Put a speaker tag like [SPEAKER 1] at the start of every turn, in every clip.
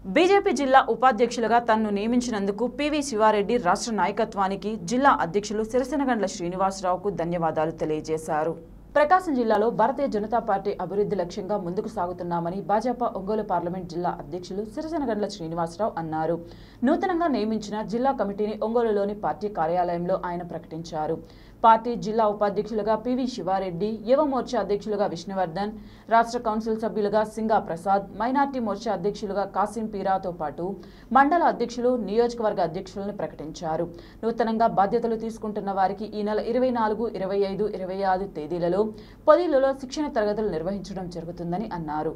[SPEAKER 1] BJP జిల్లా ఉపాధ్యక్షులుగా తనను నియమించినందుకు పివి శివారెడ్డి రాష్ట్ర నాయకత్వానికి జిల్లా అధ్యక్షులు సిరసనగండ్ల శ్రీనివాసరావుకు ధన్యవాదాలు తెలియజేశారు ప్రకాశం జిల్లాలో భారతీయ జనతా పార్టీ అభివృద్ధి లక్ష్యంగా ముందుకు సాగుతున్నామని భాజపా ఒంగోలు పార్లమెంట్ జిల్లా అధ్యక్షులు సిరసనగండ్ల శ్రీనివాసరావు అన్నారు నూతనంగా నియమించిన జిల్లా కమిటీని ఒంగోలులోని పార్టీ కార్యాలయంలో ఆయన ప్రకటించారు పార్టీ జిల్లా ఉపాధ్యక్షులుగా పివి శివారెడ్డి యువ మోర్చా అధ్యక్షులుగా విష్ణువర్ధన్ రాష్ట్ర కౌన్సిల్ సభ్యులుగా సింగా ప్రసాద్ మైనార్టీ మోర్చా అధ్యక్షులుగా కాసిం పీరాతో పాటు మండల అధ్యక్షులు నియోజకవర్గ అధ్యక్షులను ప్రకటించారు నూతనంగా బాధ్యతలు తీసుకుంటున్న వారికి ఈ నెల ఇరవై నాలుగు ఇరవై ఐదు ఇరవై ఆరు తేదీలలో పొదిలలో శిక్షణ తరగతులు నిర్వహించడం జరుగుతుందని అన్నారు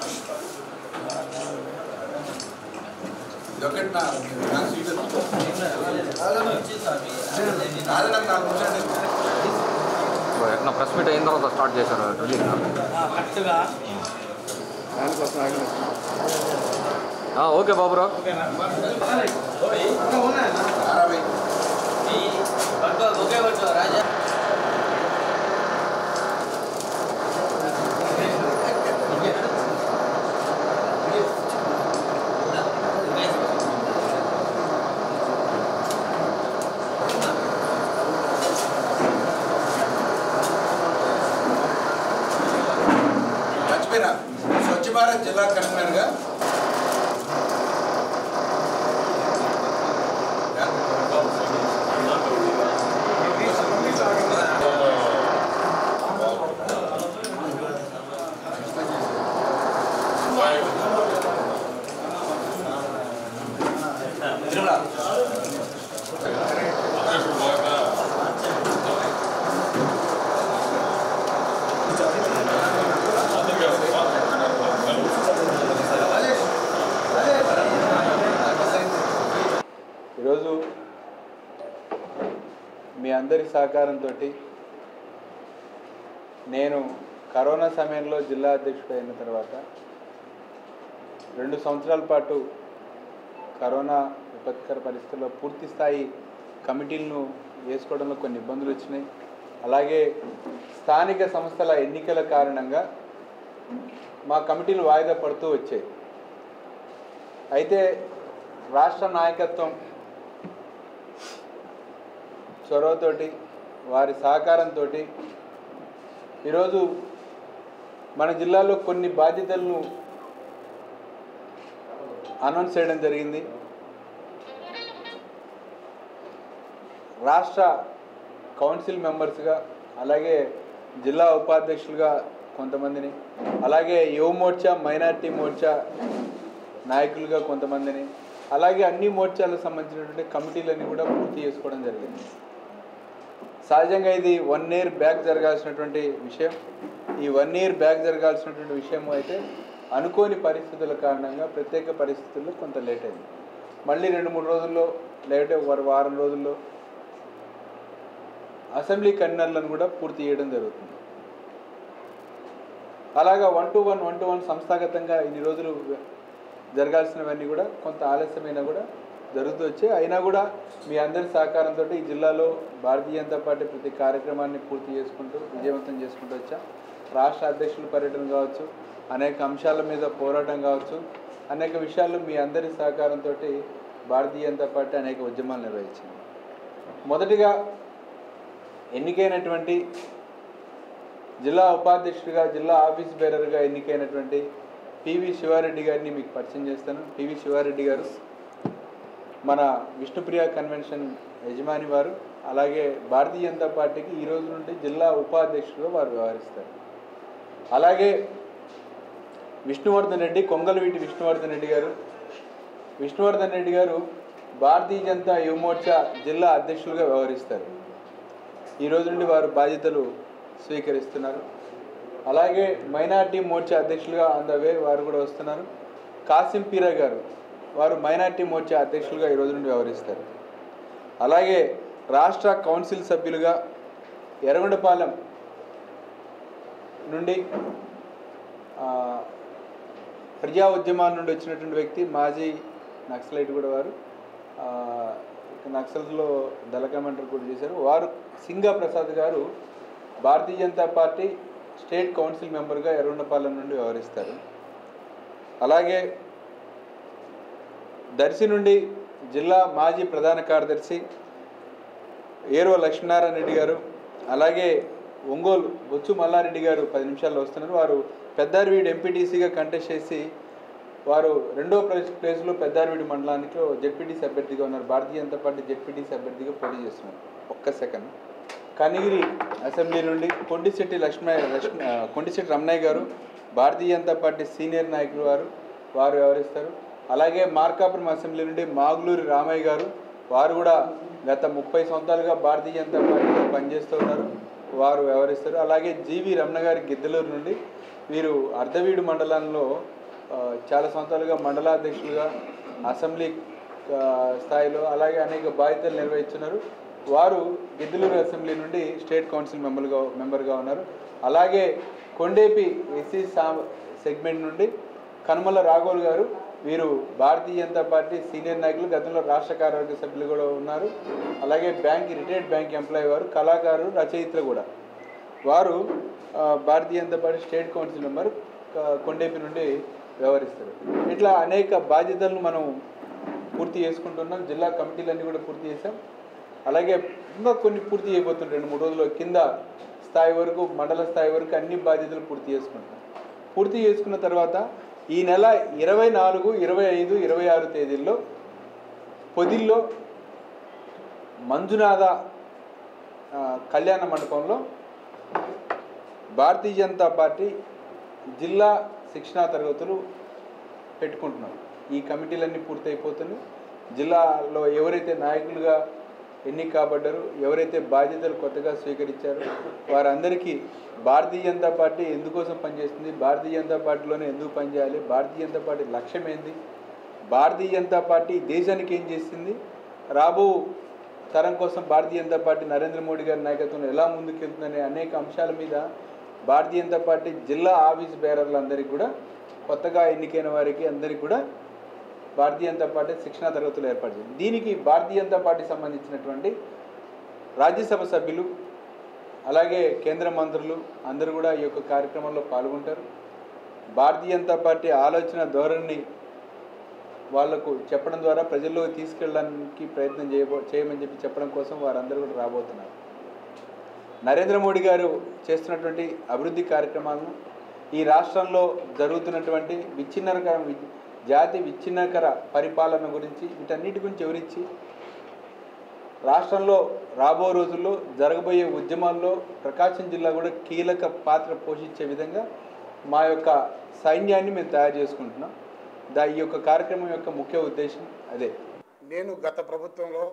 [SPEAKER 2] ఇదొకటి నా నా సీట్ కాదన్నా నాకు కూర్చోండి
[SPEAKER 3] ఎట్లా ప్రెస్ మీట్ అయిన తర్వాత స్టార్ట్ చేశారు రిలీజ్ ఓకే బాబురావు
[SPEAKER 2] అరవై మర్చిపోయినా స్వచ్ఛ భారత్ జిల్లా కన్వీనర్గా
[SPEAKER 4] ఈరోజు మీ అందరి సహకారంతో నేను కరోనా సమయంలో జిల్లా అధ్యక్షుడు అయిన తర్వాత రెండు సంవత్సరాల పాటు కరోనా విపత్కర పరిస్థితుల్లో పూర్తి స్థాయి కమిటీలను వేసుకోవడంలో కొన్ని ఇబ్బందులు వచ్చినాయి అలాగే స్థానిక సంస్థల ఎన్నికల కారణంగా మా కమిటీలు వాయిదా పడుతూ వచ్చాయి అయితే రాష్ట్ర నాయకత్వం చొరవతోటి వారి సహకారంతో ఈరోజు మన జిల్లాలో కొన్ని బాధ్యతలను అనౌన్స్ చేయడం జరిగింది రాష్ట్ర కౌన్సిల్ మెంబర్స్గా అలాగే జిల్లా ఉపాధ్యక్షులుగా కొంతమందిని అలాగే యువ మోర్చా మైనార్టీ మోర్చా నాయకులుగా కొంతమందిని అలాగే అన్ని మోర్చాలకు సంబంధించినటువంటి కమిటీలన్నీ కూడా పూర్తి చేసుకోవడం జరిగింది సహజంగా ఇది వన్ ఇయర్ బ్యాక్ జరగాల్సినటువంటి విషయం ఈ వన్ ఇయర్ బ్యాక్ జరగాల్సినటువంటి విషయం అయితే అనుకోని పరిస్థితుల కారణంగా ప్రత్యేక పరిస్థితుల్లో కొంత లేట్ అయింది మళ్ళీ రెండు మూడు రోజుల్లో లేకపోతే ఒక వారం రోజుల్లో అసెంబ్లీ కన్వీనర్లను కూడా పూర్తి చేయడం జరుగుతుంది అలాగా one to one one to one సంస్థాగతంగా ఇన్ని రోజులు జరగాల్సినవన్నీ కూడా కొంత ఆలస్యమైనా కూడా జరుగుతూ వచ్చాయి అయినా కూడా మీ అందరి సహకారంతో ఈ జిల్లాలో భారతీయ జనతా పార్టీ ప్రతి కార్యక్రమాన్ని పూర్తి చేసుకుంటూ విజయవంతం చేసుకుంటూ వచ్చా రాష్ట్ర అధ్యక్షుల పర్యటన కావచ్చు అనేక అంశాల మీద పోరాటం కావచ్చు అనేక విషయాల్లో మీ అందరి సహకారంతో భారతీయ జనతా పార్టీ అనేక ఉద్యమాలు నిర్వహించింది మొదటిగా ఎన్నికైనటువంటి జిల్లా ఉపాధ్యక్షుడిగా జిల్లా ఆఫీస్ బేరర్గా ఎన్నికైనటువంటి పివి శివారెడ్డి గారిని మీకు పరిచయం చేస్తాను పివి శివారెడ్డి గారు మన విష్ణుప్రియ కన్వెన్షన్ యజమాని వారు అలాగే భారతీయ జనతా పార్టీకి ఈ రోజు నుండి జిల్లా ఉపాధ్యక్షుడుగా వారు వ్యవహరిస్తారు అలాగే విష్ణువర్ధన్ రెడ్డి కొంగలవీటి విష్ణువర్ధన్ రెడ్డి గారు విష్ణువర్ధన్ రెడ్డి గారు భారతీయ జనతా యువమోర్చా జిల్లా అధ్యక్షులుగా వ్యవహరిస్తారు ఈ రోజు నుండి వారు బాధ్యతలు స్వీకరిస్తున్నారు అలాగే మైనార్టీ మోర్చా అధ్యక్షులుగా ఆన్ ద వే వారు కూడా వస్తున్నారు కాసిం పీరా గారు వారు మైనార్టీ మోర్చా అధ్యక్షులుగా ఈ రోజు నుండి వ్యవహరిస్తారు అలాగే రాష్ట్ర కౌన్సిల్ సభ్యులుగా ఎర్రగొండపాలెం నుండి ఆ, ప్రజా ఉద్యమాల నుండి వచ్చినటువంటి వ్యక్తి మాజీ నక్సలైట్ కూడా వారు ఆ, నక్సల్స్లో దళ కమాండర్ కూడా చేశారు వారు సింగా ప్రసాద్ గారు Bharatiya Janata party state council మెంబర్గా ఎర్రగొండపాలెం నుండి వ్యవహరిస్తారు అలాగే దర్శి నుండి జిల్లా మాజీ ప్రధాన కార్యదర్శి ఏరో లక్ష్మీనారాయణ రెడ్డి గారు అలాగే ఒంగోలు బొచ్చు మల్లారెడ్డి గారు పది నిమిషాల్లో వస్తున్నారు వారు పెద్దారవీడు ఎంపీటీసీగా కంటెస్ట్ చేసి వారు రెండో ప్లేస్ ప్లేస్లో పెద్దారవీడు మండలానికి జెడ్పీటీసీ అభ్యర్థిగా ఉన్నారు భారతీయ జనతా పార్టీ జెడ్పీటీసీ అభ్యర్థిగా పోటీ చేస్తున్నారు ఒక్క సెకండ్ కనిగిరి అసెంబ్లీ నుండి కొండిశెట్టి లక్ష్మీ లక్ష్మీ ఆ, కొండిశెట్టి రమణయ్య గారు భారతీయ జనతా పార్టీ సీనియర్ నాయకులు వారు వారు వ్యవహరిస్తారు అలాగే మార్కాపురం అసెంబ్లీ నుండి మాగులూరి రామయ్య గారు వారు కూడా గత ముప్పై సంవత్సరాలుగా భారతీయ జనతా పార్టీలో పనిచేస్తూ ఉన్నారు వారు వ్యవహరిస్తారు అలాగే జీవి రమణ గారి గిద్దలూరు నుండి వీరు అర్ధవీడు మండలంలో ఆ, చాలా సంవత్సరాలుగా మండలాధ్యక్షులుగా అసెంబ్లీ ఆ, స్థాయిలో అలాగే అనేక బాధ్యతలు నిర్వహిస్తున్నారు వారు గిద్దలూరు అసెంబ్లీ నుండి స్టేట్ కౌన్సిల్ మెంబర్గా మెంబర్గా ఉన్నారు అలాగే కొండేపి ఎస్సీ సా సెగ్మెంట్ నుండి కనుమల రాఘోల్ గారు వీరు భారతీయ జనతా పార్టీ సీనియర్ నాయకులు గతంలో రాష్ట్ర కార్యవర్గ సభ్యులు కూడా ఉన్నారు అలాగే బ్యాంక్ రిటైర్డ్ బ్యాంక్ ఎంప్లాయీ వారు కళాకారులు రచయితలు కూడా వారు ఆ, Bharatiya Janata party state council member క- కొండేపి నుండి వ్యవహరిస్తారు ఇట్లా అనేక బాధ్యతలను మనం పూర్తి చేసుకుంటున్నాం జిల్లా కమిటీలన్నీ కూడా పూర్తి చేసాం అలాగే ఇంకా కొన్ని పూర్తి చేయబోతున్నాం రెండు మూడు రోజుల్లో కింద స్థాయి వరకు మండల స్థాయి వరకు అన్ని బాధ్యతలు పూర్తి చేసుకుంటాం పూర్తి చేసుకున్న తర్వాత ఈ నెల ఇరవై నాలుగు ఇరవై ఐదు ఇరవై ఆరు తేదీల్లో పొదిల్లో మంజునాథ ఆ, కళ్యాణ మండపంలో భారతీయ జనతా పార్టీ జిల్లా శిక్షణా తరగతులు పెట్టుకుంటున్నాం ఈ కమిటీలన్నీ పూర్తయిపోతున్నాయి జిల్లాలో ఎవరైతే నాయకులుగా ఎన్నిక కాబడ్డారు ఎవరైతే బాధ్యతలు కొత్తగా స్వీకరించారో వారందరికీ భారతీయ జనతా పార్టీ ఎందుకోసం పనిచేస్తుంది భారతీయ జనతా పార్టీలోనే ఎందుకు పనిచేయాలి భారతీయ జనతా పార్టీ లక్ష్యం ఏంది భారతీయ జనతా పార్టీ దేశానికి ఏం చేసింది రాబో తరం కోసం భారతీయ జనతా పార్టీ నరేంద్ర మోడీ గారి నాయకత్వంలో ఎలా ముందుకెళ్తుందనే అనేక అంశాల మీద భారతీయ జనతా పార్టీ జిల్లా ఆఫీస్ బేరర్లందరికీ కూడా కొత్తగా ఎన్నికైన వారికి అందరికీ కూడా భారతీయ జనతా పార్టీ శిక్షణా తరగతులు ఏర్పాటు చేసింది దీనికి భారతీయ జనతా పార్టీ సంబంధించినటువంటి రాజ్యసభ సభ్యులు అలాగే కేంద్ర మంత్రులు అందరూ కూడా ఈ యొక్క కార్యక్రమంలో పాల్గొంటారు భారతీయ జనతా పార్టీ ఆలోచన ధోరణిని వాళ్లకు చెప్పడం ద్వారా ప్రజల్లోకి తీసుకెళ్ళడానికి ప్రయత్నం చేయబో చేయమని చెప్పి చెప్పడం కోసం వారందరూ కూడా రాబోతున్నారు నరేంద్ర మోడీ గారు చేస్తున్నటువంటి అభివృద్ధి కార్యక్రమాలను ఈ రాష్ట్రంలో జరుగుతున్నటువంటి విచ్ఛిన్నకర వి- జాతి విచ్ఛిన్నకర పరిపాలన గురించి వీటన్నిటి గురించి వివరించి రాష్ట్రంలో రాబో రోజుల్లో జరగబోయే ఉద్యమాల్లో ప్రకాశం జిల్లా కూడా కీలక పాత్ర పోషించే విధంగా మా యొక్క సైన్యాన్ని మేము తయారు చేసుకుంటున్నాం దా ఈ యొక్క కార్యక్రమం యొక్క ముఖ్య ఉద్దేశం అదే
[SPEAKER 5] నేను గత ప్రభుత్వంలో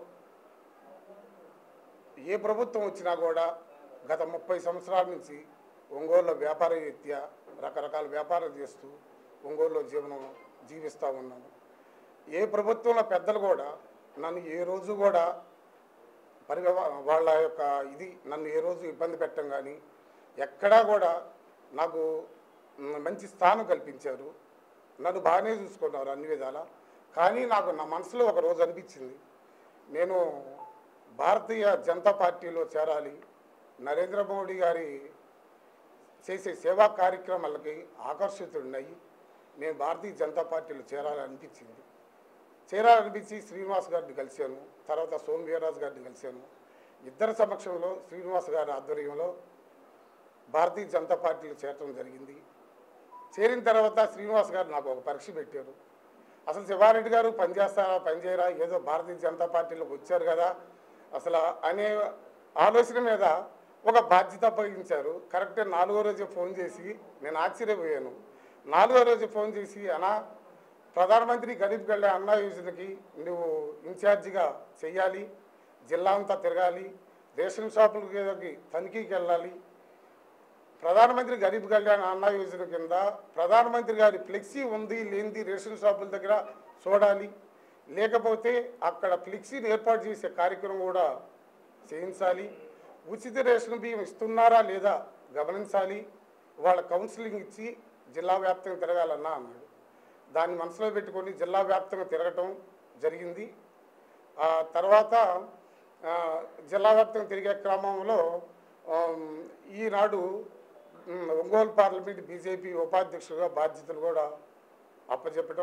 [SPEAKER 5] ఏ ప్రభుత్వం వచ్చినా కూడా గత ముప్పై సంవత్సరాల నుంచి ఒంగోలులో వ్యాపార రీత్యా రకరకాల వ్యాపారం చేస్తూ ఒంగోలులో జీవనం జీవిస్తూ ఉన్నాను ఏ ప్రభుత్వంలో పెద్దలు కూడా నన్ను ఏ రోజు కూడా పరి వాళ్ళ యొక్క ఇది నన్ను ఏ రోజు ఇబ్బంది పెట్టడం కానీ ఎక్కడా కూడా నాకు మ్, మంచి స్థానం కల్పించారు నన్ను బాగానే చూసుకున్నారు అన్ని విధాలా కానీ నాకు నా మనసులో ఒక రోజు అనిపించింది నేను భారతీయ జనతా పార్టీలో చేరాలి నరేంద్ర మోడీ గారి చేసే సేవా కార్యక్రమాలకి ఆకర్షితుడినయ్యి నేను భారతీయ జనతా పార్టీలో చేరాలని అనిపించింది చేరాలనిపించి శ్రీనివాస్ గారిని కలిశాను తర్వాత సోమ్ వీర్రాజు గారిని కలిశాను ఇద్దరి సమక్షంలో శ్రీనివాస్ గారి ఆధ్వర్యంలో భారతీయ జనతా పార్టీలో చేరటం జరిగింది చేరిన తర్వాత శ్రీనివాస్ గారు నాకు ఒక పరీక్ష పెట్టారు అసలు శివారెడ్డి గారు పనిచేస్తారా పనిచేయరా ఏదో భారతీయ జనతా పార్టీలోకి వచ్చారు కదా అసలు అనే ఆలోచన మీద ఒక బాధ్యత అప్పగించారు కరెక్ట్ నాలుగో రోజు ఫోన్ చేసి నేను ఆశ్చర్యపోయాను నాలుగో రోజు ఫోన్ చేసి అనా ప్రధానమంత్రి గరీబ్ కళ్యాణ్ అన్న యోజనకి నువ్వు ఇన్ఛార్జిగా చెయ్యాలి జిల్లా అంతా తిరగాలి రేషన్ షాపులకి తనిఖీకి వెళ్ళాలి ప్రధానమంత్రి గరీబ్ కళ్యాణ్ అన్న యోజన కింద ప్రధానమంత్రి గారి ఫ్లెక్సీ ఉంది లేనిది రేషన్ షాపుల దగ్గర చూడాలి లేకపోతే అక్కడ ఫ్లెక్సీని ఏర్పాటు చేసే కార్యక్రమం కూడా చేయించాలి ఉచిత రేషన్ బియ్యం ఇస్తున్నారా లేదా గమనించాలి వాళ్ళ కౌన్సిలింగ్ ఇచ్చి జిల్లా వ్యాప్తంగా తిరగాలన్నా అన్నాడు దాన్ని మనసులో పెట్టుకొని జిల్లా వ్యాప్తంగా తిరగటం జరిగింది ఆ తర్వాత ఆ, జిల్లా వ్యాప్తంగా తిరిగే క్రమంలో ఆమ్, ఈనాడు ఉమ్, ఒంగోలు పార్లమెంట్ బీజేపీ ఉపాధ్యక్షులుగా బాధ్యతలు కూడా అప్పచెప్పటం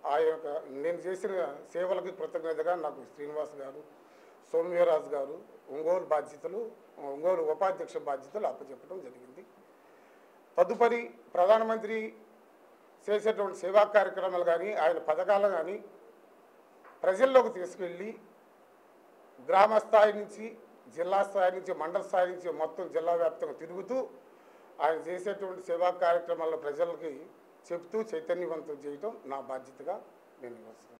[SPEAKER 5] ఆ యొక్క నేను చేసిన సేవలకి కృతజ్ఞతగా నాకు శ్రీనివాస్ గారు సౌమ్యరాజు గారు ఒంగోలు బాధ్యతలు ఒంగోలు ఉపాధ్యక్ష బాధ్యతలు అప్పచెప్పడం జరిగింది తదుపరి ప్రధానమంత్రి చేసేటువంటి సేవా కార్యక్రమాలు కానీ ఆయన పథకాలు కానీ ప్రజల్లోకి తీసుకెళ్ళి గ్రామ స్థాయి నుంచి జిల్లా స్థాయి నుంచి మండల స్థాయి నుంచి మొత్తం జిల్లా వ్యాప్తంగా తిరుగుతూ ఆయన చేసేటువంటి సేవా కార్యక్రమాల్లో ప్రజలకి చెప్తూ చైతన్యవంతం చేయటం నా బాధ్యతగా నేను వస్తున్నాను